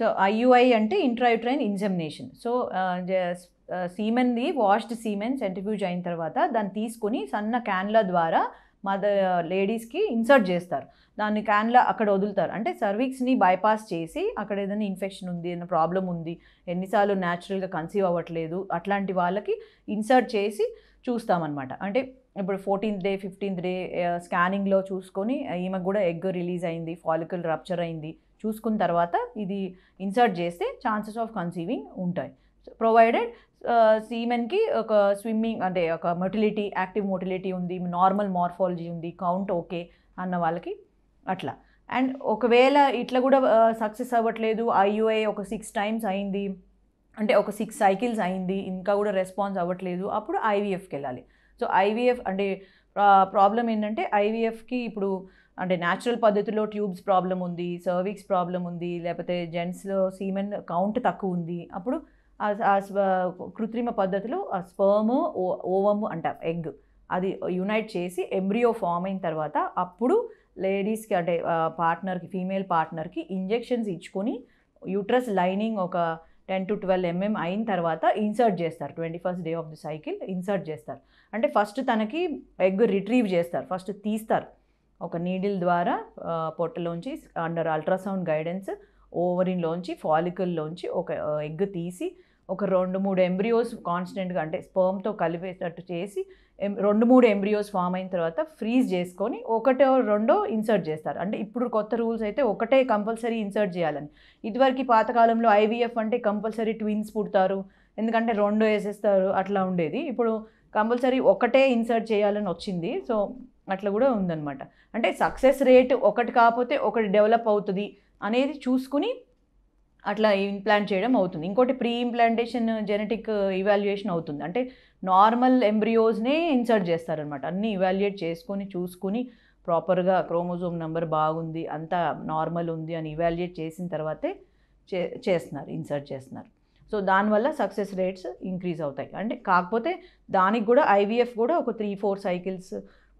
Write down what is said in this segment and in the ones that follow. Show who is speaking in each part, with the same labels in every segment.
Speaker 1: so IUI అంటే intrauterine insemination so సీమెన్ది washed semen centrifuge అయిన తర్వాత దాన్ని తీసుకొని సన్న క్యాన్ల ద్వారా మదర్ లేడీస్కి ఇన్సర్ట్ చేస్తారు దాన్ని క్యాన్లా అక్కడ వదులుతారు అంటే సర్వీక్స్ని బైపాస్ చేసి అక్కడ ఏదైనా ఇన్ఫెక్షన్ ఉంది ఏదైనా ప్రాబ్లం ఉంది ఎన్నిసార్లు న్యాచురల్గా కన్సీవ్ అవ్వట్లేదు అట్లాంటి వాళ్ళకి ఇన్సర్ట్ చేసి చూస్తామన్నమాట అంటే ఇప్పుడు ఫోర్టీన్త్ డే ఫిఫ్టీన్త్ డే స్కానింగ్లో చూసుకొని ఈమెకు కూడా ఎగ్ రిలీజ్ అయింది ఫాలికల్ రప్చర్ అయింది చూసుకున్న తర్వాత ఇది ఇన్సర్ట్ చేస్తే ఛాన్సెస్ ఆఫ్ కన్సీవింగ్ ఉంటాయి ప్రొవైడెడ్ సీమెన్కి ఒక స్విమ్మింగ్ అంటే ఒక మొటిలిటీ యాక్టివ్ మొటిలిటీ ఉంది నార్మల్ మార్ఫాలజీ ఉంది కౌంట్ ఓకే అన్న వాళ్ళకి అట్లా అండ్ ఒకవేళ ఇట్లా కూడా సక్సెస్ అవ్వట్లేదు ఐయుఐ ఒక సిక్స్ టైమ్స్ అయింది అంటే ఒక సిక్స్ సైకిల్స్ అయింది ఇంకా కూడా రెస్పాన్స్ అవ్వట్లేదు అప్పుడు ఐవీఎఫ్కి వెళ్ళాలి సో ఐవీఎఫ్ అంటే ప్రాబ్లం ఏంటంటే ఐవీఎఫ్కి ఇప్పుడు అంటే న్యాచురల్ పద్ధతిలో ట్యూబ్స్ ప్రాబ్లం ఉంది సర్విక్స్ ప్రాబ్లం ఉంది లేకపోతే జెంట్స్లో సీమెన్ కౌంట్ తక్కువ ఉంది అప్పుడు ఆ- ఆ స్వ- కృత్రిమ పద్ధతిలో ఆ స్పర్మ్ ఓవమ్ అంటాం ఎగ్ అది యునైట్ చేసి ఎంబ్రియో ఫామ్ అయిన తర్వాత అప్పుడు లేడీస్కి అంటే పార్ట్నర్కి ఫీమేల్ పార్ట్నర్కి ఇంజెక్షన్స్ ఇచ్చుకొని యూట్రస్ లైనింగ్ ఒక టెన్ టు ట్వెల్వ్ ఎంఎం అయిన తర్వాత ఇన్సర్ట్ చేస్తారు twenty first day of the cycle insert చేస్తారు అంటే ఫస్ట్ తనకి ఎగ్ రిట్రీవ్ చేస్తారు ఫస్ట్ తీస్తారు ఒక నీడిల్ ద్వారా ఆ, పొట్టలోంచి అండర్ అల్ట్రాసౌండ్ గైడెన్స్ ఓవరిన్లోంచి ఫాలికల్లోంచి ఒక ఎగ్ తీసి ఒక రెండు మూడు ఎంబ్రియోస్ కాన్స్టెంట్గా అంటే స్పర్మ్తో కలిపేటట్టు చేసి ఎం- రెండు మూడు ఎంబ్రియోస్ ఫామ్ అయిన తర్వాత ఫ్రీజ్ చేసుకొని ఒకటో రెండో ఇన్సర్ట్ చేస్తారు అంటే ఇప్పుడు కొత్త రూల్స్ అయితే ఒకటే కంపల్సరీ ఇన్సర్ట్ చేయాలని ఇదివరకు పాతకాలంలో ఐవీఎఫ్ అంటే కంపల్సరీ ట్విన్స్ పుడతారు ఎందుకంటే రెండు వేసేస్తారు అట్లా ఉండేది ఇప్పుడు కంపల్సరీ ఒకటే ఇన్సర్ట్ చేయాలని వచ్చింది సో అట్లా కూడా ఉందన్నమాట అంటే సక్సెస్ రేట్ ఒకటి కాకపోతే ఒకటి డెవలప్ అవుతుంది అనేది చూసుకుని అట్లా ఇంప్లాంట్ చేయడం అవుతుంది ఇంకోటి ప్రీ ఇంప్లాంటేషన్ జెనెటిక్ ఇవాల్యుయేషన్ అవుతుంది అంటే నార్మల్ ఎంబ్రియోస్నే ఇన్సర్ట్ చేస్తారనమాట అన్నీ ఇవాల్యుయేట్ చేసుకొని చూసుకుని ప్రాపర్గా క్రోమోజోమ్ నెంబర్ బాగుంది అంతా నార్మల్ ఉంది అని ఇవాల్యుయేట్ చేసిన తర్వాతే చే చేస్తున్నారు ఇన్సర్ట్ చేస్తున్నారు సో దానివల్ల సక్సెస్ రేట్స్ ఇంక్రీజ్ అవుతాయి అంటే కాకపోతే దానికి కూడా ఐవీఎఫ్ కూడా ఒక త్రీ ఫోర్ సైకిల్స్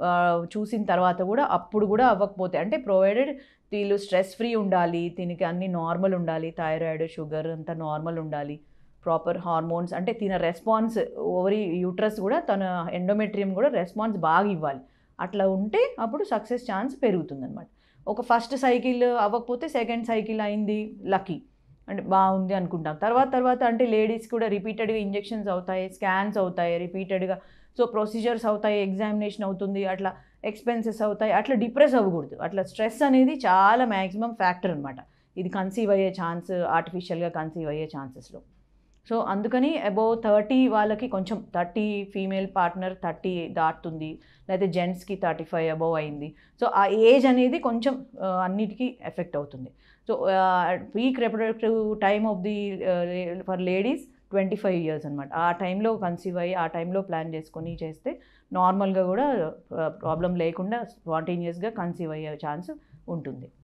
Speaker 1: చూసిన తర్వాత కూడా అప్పుడు కూడా అవ్వకపోతే అంటే ప్రొవైడెడ్ వీళ్ళు స్ట్రెస్ ఫ్రీ ఉండాలి దీనికి అన్ని నార్మల్ ఉండాలి థైరాయిడ్ షుగర్ అంతా నార్మల్ ఉండాలి ప్రాపర్ హార్మోన్స్ అంటే తిన రెస్పాన్స్ ఓవరీ యూట్రస్ కూడా తన ఎండోమెట్రియం కూడా రెస్పాన్స్ బాగా ఇవ్వాలి అట్లా ఉంటే అప్పుడు సక్సెస్ ఛాన్స్ పెరుగుతుందన్నమాట ఒక ఫస్ట్ సైకిల్ అవ్వకపోతే సెకండ్ సైకిల్ అయింది లక్కీ అంటే బాగుంది అనుకుంటాం తర్వాత తర్వాత అంటే లేడీస్ కూడా రిపీటెడ్గా ఇంజెక్షన్స్ అవుతాయి స్కాన్స్ అవుతాయి రిపీటెడ్గా సో ప్రొసీజర్స్ అవుతాయి ఎగ్జామినేషన్ అవుతుంది అట్లా ఎక్స్పెన్సెస్ అవుతాయి అట్లా డిప్రెస్ అవ్వకూడదు అట్లా స్ట్రెస్ అనేది చాలా మ్యాక్సిమం ఫ్యాక్టర్ అనమాట ఇది కన్సీవ్ అయ్యే ఛాన్స్ ఆర్టిఫిషియల్గా కన్సీవ్ అయ్యే ఛాన్సెస్లో సో అందుకని అబౌవ్ థర్టీ వాళ్ళకి కొంచెం థర్టీ ఫీమేల్ పార్ట్నర్ థర్టీ దాటుతుంది లేకపోతే జెంట్స్కి థర్టీ ఫైవ్ అబౌవ్ అయింది సో ఆ ఏజ్ అనేది కొంచెం ఆ, అన్నిటికీ ఎఫెక్ట్ అవుతుంది so peak reproductive time of the for ladies twenty five years అనమాట ఆ టైంలో కన్సీవ్ అయ్యి ఆ టైంలో ప్లాన్ చేసుకొని చేస్తే నార్మల్గా కూడా ప్రాబ్లం లేకుండా స్పాంటేనియస్గా కన్సీవ్ అయ్యే ఛాన్స్ ఉంటుంది